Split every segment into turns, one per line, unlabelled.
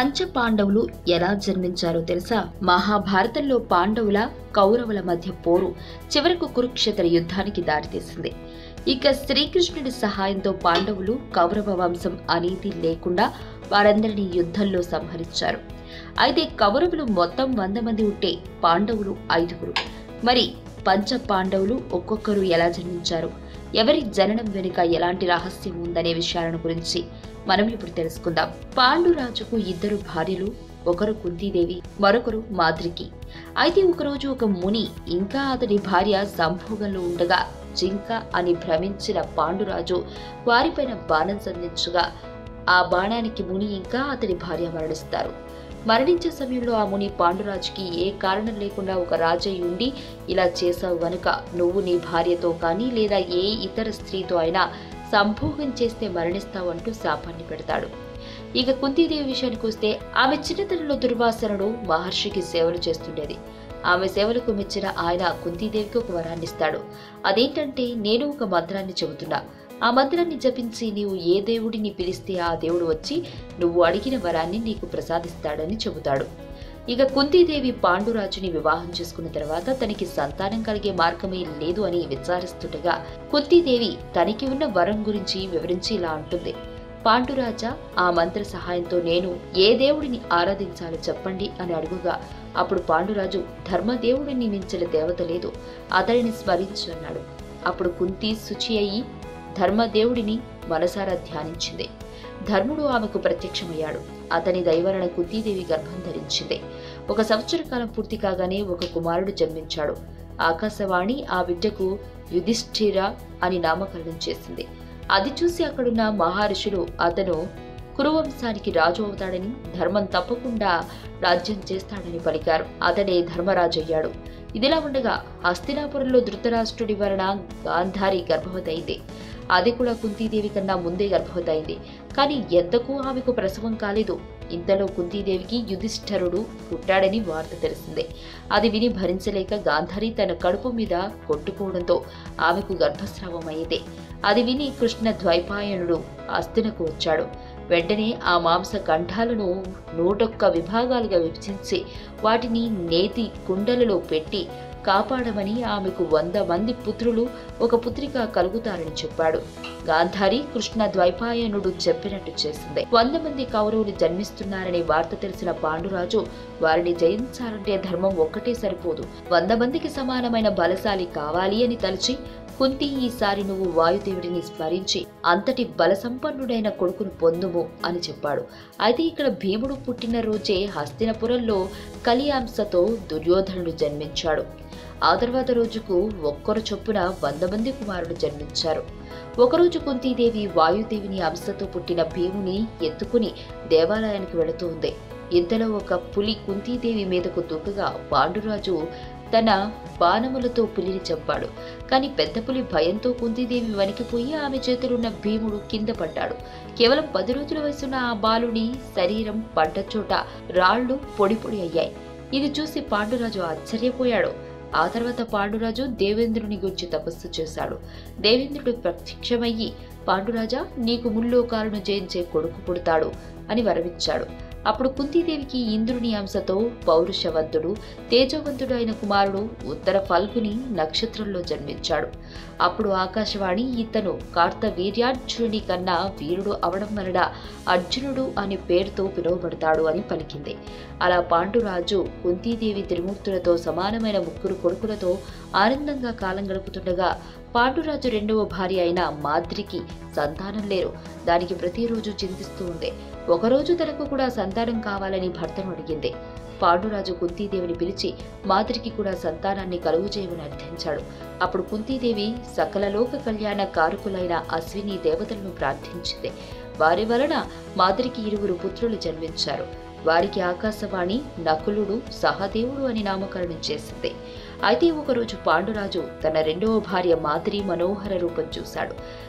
పంచ పాండవులు ఎలా జన్మించారో తెలుసా మహాభారతంలో పాండవుల కౌరవుల మధ్య పోరు చివరకు కురుక్షేత్ర యుద్ధానికి దారితీసింది ఇక శ్రీకృష్ణుడి సహాయంతో పాండవులు కౌరవ వంశం అనేది లేకుండా వారందరినీ యుద్ధంలో సంహరించారు అయితే కౌరవులు మొత్తం వంద మంది ఉంటే పాండవులు ఐదుగురు మరి పంచ పాండవులు ఒక్కొక్కరు ఎలా జన్మించారు ఎవరి జననం వెనుక ఎలాంటి రహస్యం ఉందనే విషయాలను గురించి మనం ఇప్పుడు తెలుసుకుందాం పాండురాజుకు ఇద్దరు భార్యలు ఒకరు కుంతీదేవి మరొకరు మాద్రికి అయితే ఒకరోజు ఒక ముని ఇంకా అతడి భార్య సంభోగంలో ఉండగా జింక అని భ్రమించిన పాండురాజు వారిపైన బాణం సంధించగా ఆ బాణానికి ముని ఇంకా అతడి భార్య మరణిస్తారు మరణించే సమయంలో ఆ ముని పాండురాజుకి ఏ కారణం లేకుండా ఒక రాజయ్య ఉండి ఇలా చేశావు గనుక నువ్వు నీ భార్యతో కానీ లేదా ఏ ఇతర స్త్రీతో అయినా సంభోగం చేస్తే మరణిస్తావు అంటూ శాపాన్ని పెడతాడు ఇక కుంతీదేవి విషయానికి వస్తే ఆమె చిన్నతనంలో దుర్వాసనుడు మహర్షికి సేవలు చేస్తుండేది ఆమె సేవలకు మెచ్చిన ఆయన కుంతీదేవికి ఒక వరాన్ని ఇస్తాడు అదేంటంటే నేను ఒక మంత్రాన్ని చెబుతున్నా ఆ మంత్రాన్ని జపించి నీవు ఏ దేవుడిని పిలిస్తే ఆ దేవుడు వచ్చి నువ్వు అడిగిన వరాన్ని నీకు ప్రసాదిస్తాడని చెబుతాడు ఇక కుంతీదేవి పాండురాజుని వివాహం చేసుకున్న తర్వాత తనకి సంతానం కలిగే మార్గమే లేదు అని విచారిస్తుండగా కుంతీదేవి తనకి ఉన్న వరం గురించి వివరించి ఇలా అంటుంది పాండురాజా ఆ మంత్ర సహాయంతో నేను ఏ దేవుడిని ఆరాధించాలో చెప్పండి అని అడుగుగా అప్పుడు పాండురాజు ధర్మదేవుడిని మించిన దేవత లేదు అతడిని స్మరించు అన్నాడు అప్పుడు కుంతి శుచి అయి ధర్మదేవుడిని మనసారా ధ్యానించింది ధర్ముడు ఆమెకు ప్రత్యక్షమయ్యాడు అతని దయవలన కుంతీదేవి గర్భం ధరించింది ఒక సంవత్సర కాలం పూర్తి కాగానే ఒక కుమారుడు జన్మించాడు ఆకాశవాణి ఆ బిడ్డకు యుధిష్ఠిర అని నామకరణం చేసింది అది చూసి అక్కడున్న మహర్షులు అతను కురువంశానికి రాజు అవుతాడని ధర్మం తప్పకుండా రాజ్యం చేస్తాడని పలికారు అతడే ధర్మరాజు అయ్యాడు ఇదిలా ఉండగా హస్తినాపురంలో ధృతరాష్ట్రుడి వలన గాంధారి గర్భవతి అయింది అది కూడా కుంతీదేవి కన్నా ముందే గర్భవతి అయింది కానీ ఎంతకు ఆమెకు ప్రసవం కాలేదు ఇంతలో కుంతీదేవికి యుధిష్ఠరుడు పుట్టాడని వార్త తెలిసిందే అది విని భరించలేక గాంధారి తన కడుపు మీద కొట్టుకోవడంతో ఆమెకు గర్భస్రావం అయ్యింది అది విని కృష్ణ ద్వైపాయనుడు అస్తినకు వచ్చాడు వెంటనే ఆ మాంస కంఠాలను నూటొక్క విభాగాలుగా విభజించి వాటిని నేతి కుండలలో పెట్టి కాపాడమని ఆమెకు వంద మంది పుత్రులు ఒక పుత్రిక కలుగుతారని చెప్పాడు గాంధారి కృష్ణ ద్వైపాయనుడు చెప్పినట్టు చేసింది వంద మంది కౌరవులు జన్మిస్తున్నారనే వార్త తెలిసిన పాండురాజు వారిని జయించాలంటే ధర్మం ఒక్కటే సరిపోదు వంద మందికి సమానమైన బలశాలి కావాలి అని తలచి కుంతి ఈసారి నువ్వు వాయుదేవుడిని స్మరించి అంతటి బలసంపన్నుడైన కొడుకును పొందుము అని చెప్పాడు అయితే ఇక్కడ భీముడు పుట్టిన రోజే హస్తినపురంలో కలియాంశతో దుర్యోధనుడు జన్మించాడు ఆ తర్వాత రోజుకు ఒక్కరు చొప్పున వంద మంది కుమారుడు జన్మించారు ఒకరోజు కుంతీదేవి వాయుదేవిని అంశతో పుట్టిన భీముని ఎత్తుకుని దేవాలయానికి వెళుతూ ఉంది ఇంతలో ఒక పులి కుంతీదేవి మీదకు దూకగా పాండురాజు తన బాణములతో పులిని చంపాడు కానీ పెద్ద పులి భయంతో కుంతీదేవి వణికిపోయి ఆమె చేతులున్న భీముడు కింద పడ్డాడు కేవలం పది రోజుల వయసున్న ఆ బాలుని శరీరం పడ్డ చోట రాళ్లు పొడి పొడి అయ్యాయి ఇది చూసి పాండురాజు ఆశ్చర్యపోయాడు ఆ తర్వాత పాండురాజు దేవేంద్రుని గురించి తపస్సు చేశాడు దేవేంద్రుడు ప్రత్యక్షమయ్యి పాండురాజా నీకు ముల్లోకాలను జయించే కొడుకు పుడతాడు అని వరమిచ్చాడు అప్పుడు కుంతీదేవికి ఇంద్రుని అంశతో పౌరుషవంతుడు తేజవంతుడు అయిన కుమారుడు ఉత్తర ఫల్గుని నక్షత్రంలో జన్మించాడు అప్పుడు ఆకాశవాణి ఇతను కార్తవీర్యార్జునుని కన్నా వీరుడు అవడం వలన అర్జునుడు అనే పేరుతో పిలువబడతాడు అని పలికింది అలా పాండురాజు కుంతీదేవి త్రిమూర్తులతో సమానమైన ముగ్గురు కొడుకులతో ఆనందంగా కాలం గడుపుతుండగా పాండురాజు రెండవ భార్య అయిన మాద్రికి సంతానం లేరు దానికి ప్రతిరోజు చింతిస్తూ ఉంది ఒకరోజు తనకు కూడా సంతానం కావాలని భర్తను అడిగింది పాండురాజు కుంతీదేవిని పిలిచి మాద్రికి కూడా సంతానాన్ని కలుగు చేయమని అర్థించాడు అప్పుడు కుంతీదేవి సకల లోక కళ్యాణ కారకులైన అశ్విని దేవతలను ప్రార్థించింది వారి వలన మాద్రికి ఇరువురు పుత్రులు జన్మించారు వారికి ఆకాశవాణి నకులుడు సహదేవుడు అని నామకరణం చేసింది అయితే ఒకరోజు పాండురాజు తన రెండవ భార్య మాదిరి మనోహర రూపం చూశాడు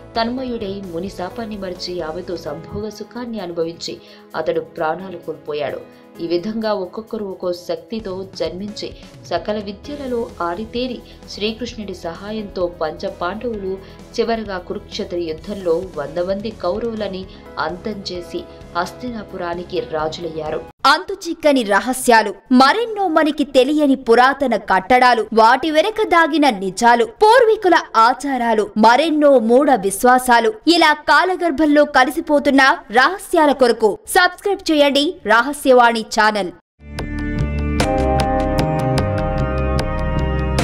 తన్మయుడై ముని శాపాన్ని మరిచి ఆమెతో సంభోగ సుఖాన్ని అనుభవించి అతడు ప్రాణాలు కోల్పోయాడు ఈ విధంగా ఒక్కొక్కరు ఒక్కో శక్తితో జన్మించి సకల విద్యలలో ఆరితేరి శ్రీకృష్ణుడి సహాయంతో పంచ పాండవులు చివరగా కురుక్షేత్ర యుద్ధంలో వంద మంది కౌరవులని అంతం చేసి హస్తినాపురానికి రాజులయ్యారు
అంతు చిక్కని రహస్యాలు మరెన్నో మనకి తెలియని పురాతన కట్టడాలు వాటి వెనక దాగిన నిజాలు పూర్వీకుల ఆచారాలు మరెన్నో మూఢ విశ్వాసాలు ఇలా కాలగర్భంలో కలిసిపోతున్న రహస్యాల కొరకు సబ్స్క్రైబ్ చేయండి రహస్యవాణి ఛానల్